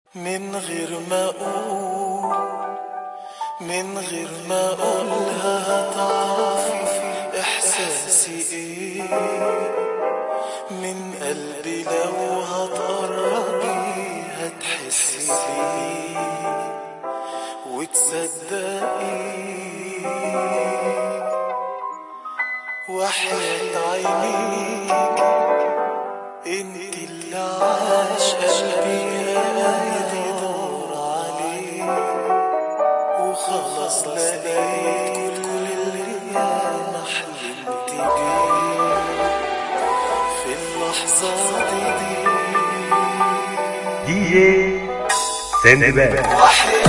من غير ما اقول من غير ما اقولها هتعرفي احساسي ايه من قلبي لو هتقربي هتحسي بيه وتصدقي وحياة عينيك انت اللي عاش قلبي قاعد يدور عليه وخلاص لقيت كل اللي انا حلمت بيه في اللحظة دي دي جي سندباد وحياة